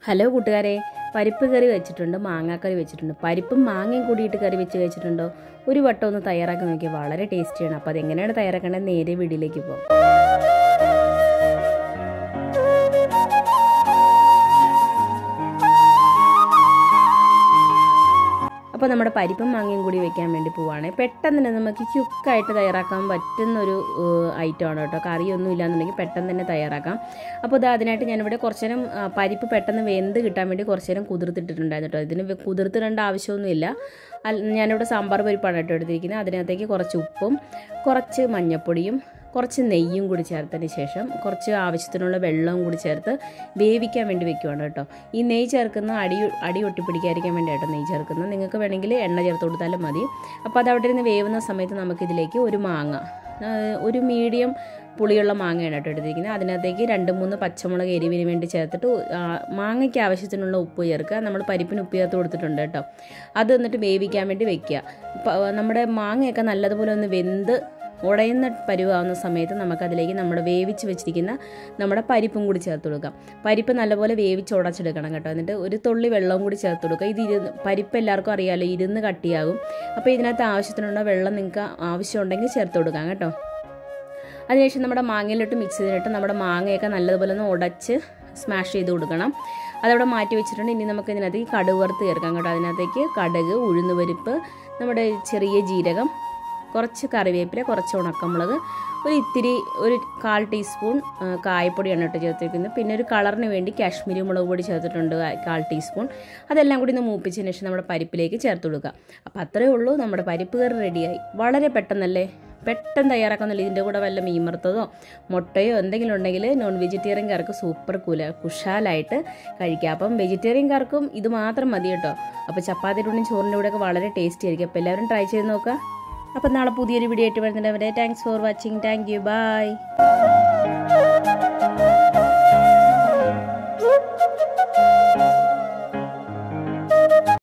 hello കൂട്ടുകാരെ പരിപ്പ് കറി വെച്ചിട്ടുണ്ട് മാങ്ങാക്കറി വെച്ചിട്ടുണ്ട് പരിപ്പും മാങ്ങയും കൂടിയിട്ട് കറി വെച്ച് കഴിച്ചിട്ടുണ്ടോ ഒരു വട്ടം ഒന്ന് തയ്യാറാക്കി നോക്കിയാൽ വളരെ ടേസ്റ്റിയാണ് അപ്പോൾ അതെങ്ങനെയാണ് തയ്യാറാക്കേണ്ടത് നേരെ വീഡിയോയിലേക്ക് പോകാം അപ്പോൾ നമ്മുടെ പരിപ്പും മാങ്ങയും കൂടി വെക്കാൻ വേണ്ടി പോവാണ് പെട്ടെന്ന് തന്നെ നമുക്ക് ക്യുക്കായിട്ട് തയ്യാറാക്കാൻ പറ്റുന്ന ഒരു ഐറ്റമാണ് കേട്ടോ കറിയൊന്നും ഇല്ലാന്നുണ്ടെങ്കിൽ പെട്ടെന്ന് തന്നെ തയ്യാറാക്കാം അപ്പോൾ ഇത് അതിനായിട്ട് ഞാനിവിടെ കുറച്ച് നേരം ആ, പരിപ്പ് പെട്ടെന്ന് വെന്ത് കിട്ടാൻ വേണ്ടി കുറച്ച് നേരം കുതിർത്തിട്ടിട്ടുണ്ടായിരുന്നു കേട്ടോ ഇതിന് വെ- കുതിർത്തിടേണ്ട ആവശ്യമൊന്നുമില്ല അൽ- ഞാനിവിടെ സാമ്പാർ പരിപ്പാണ് കേട്ടോ എടുത്തിരിക്കുന്നത് അതിനകത്തേക്ക് കുറച്ച് ഉപ്പും കുറച്ച് മഞ്ഞൾപ്പൊടിയും കുറച്ച് നെയ്യും കൂടി ചേർത്തതിന് ശേഷം കുറച്ച് ആവശ്യത്തിനുള്ള വെള്ളവും കൂടി ചേർത്ത് വേവിക്കാൻ വേണ്ടി വെക്കുവാണ് കേട്ടോ ഈ നെയ്യ് ചേർക്കുന്ന അടി അടി ഒട്ടിപ്പിടിക്കാതിരിക്കാൻ വേണ്ടിയിട്ടോ നെയ്യ് ചേർക്കുന്നത് നിങ്ങൾക്ക് വേണമെങ്കിൽ എണ്ണ ചേർത്ത് കൊടുത്താലും മതി അപ്പോൾ അത് അവിടെ ഇരുന്ന് വേവുന്ന സമയത്ത് നമുക്കിതിലേക്ക് ഒരു മാങ്ങ ആ, ഒരു മീഡിയം പുളിയുള്ള മാങ്ങയാണ് കേട്ടോ എടുത്തിരിക്കുന്നത് അതിനകത്തേക്ക് രണ്ട് മൂന്ന് പച്ചമുളക് എരിവിന് വേണ്ടി ചേർത്തിട്ട് ആ, മാങ്ങയ്ക്ക് ആവശ്യത്തിനുള്ള ഉപ്പ് ചേർക്കുക നമ്മൾ പരിപ്പിന് ഉപ്പ് ചേർത്ത് കൊടുത്തിട്ടുണ്ട് കേട്ടോ അത് എന്നിട്ട് വേവിക്കാൻ വേണ്ടി വെക്കുക പ- നമ്മുടെ മാങ്ങയൊക്കെ നല്ലതുപോലെ ഒന്ന് വെന്ത് ഉടയുന്ന പരുവാകുന്ന സമയത്ത് നമുക്കതിലേക്ക് നമ്മുടെ വേവിച്ച് വെച്ചിരിക്കുന്ന നമ്മുടെ പരിപ്പും കൂടി ചേർത്ത് കൊടുക്കാം പരിപ്പ് നല്ലപോലെ വേവിച്ച് ഉടച്ചെടുക്കണം കേട്ടോ എന്നിട്ട് ഒരു തുള്ളി വെള്ളവും കൂടി ചേർത്ത് കൊടുക്കുക ഇത് ഇരുന്ന് പരിപ്പ് എല്ലാവർക്കും അറിയാമല്ലോ ഇരുന്ന് കട്ടിയാകും അപ്പോൾ ഇതിനകത്ത് ആവശ്യത്തിനുള്ള വെള്ളം നിങ്ങൾക്ക് ആവശ്യമുണ്ടെങ്കിൽ ചേർത്ത് കൊടുക്കാം കേട്ടോ അതിനുശേഷം നമ്മുടെ മാങ്ങയിലോട്ട് മിക്സ് ചെയ്തിട്ട് നമ്മുടെ മാങ്ങയൊക്കെ നല്ലതുപോലെ ഒന്ന് ഉടച്ച് സ്മാഷ് ചെയ്ത് കൊടുക്കണം അതവിടെ മാറ്റി വെച്ചിട്ടുണ്ട് ഇനി നമുക്ക് ഇതിനകത്തേക്ക് കടുക് വറുത്ത് ചേർക്കാം കേട്ടോ അതിനകത്തേക്ക് കടുക് ഉഴുന്നുപരിപ്പ് നമ്മുടെ ചെറിയ ജീരകം കുറച്ച് കറിവേപ്പില കുറച്ച് ഉണക്കമുളക് ഒരു ഇത്തിരി ഒരു കാൽ ടീസ്പൂൺ ആ, കായപ്പൊടിയാണ് കേട്ടോ ചേർത്തിരിക്കുന്നത് പിന്നെ ഒരു കളറിന് വേണ്ടി കാശ്മീരി മുളക് പൊടി ചേർത്തിട്ടുണ്ട് ആ, കാൽ ടീസ്പൂൺ അതെല്ലാം കൂടി ഒന്ന് മൂപ്പിച്ചതിന് ശേഷം നമ്മുടെ പരിപ്പിലേക്ക് ചേർത്ത് കൊടുക്കുക അപ്പോൾ അത്രയേ ഉള്ളൂ നമ്മുടെ പരിപ്പ് കറി റെഡിയായി വളരെ പെട്ടെന്നല്ലേ പെട്ടെന്ന് തയ്യാറാക്കുന്നില്ല ഇതിൻ്റെ കൂടെ വല്ല മീൻ വറുത്തതോ മുട്ടയോ എന്തെങ്കിലും ഉണ്ടെങ്കിൽ നോൺ വെജിറ്റേറിയൻകാർക്ക് സൂപ്പർ കൂല കുഷാലായിട്ട് കഴിക്കാം അപ്പം വെജിറ്റേറിയൻകാർക്കും ഇത് മാത്രം മതി കേട്ടോ അപ്പോൾ ചപ്പാത്തിയുടെ കൂടെയും ചോറിൻ്റെ കൂടെയൊക്കെ വളരെ ടേസ്റ്റി ആയിരിക്കും അപ്പോൾ എല്ലാവരും ട്രൈ ചെയ്ത് നോക്കുക അപ്പം നാളെ പുതിയൊരു വീഡിയോ ആയിട്ട് വരുന്നുണ്ട് thanks for watching thank you by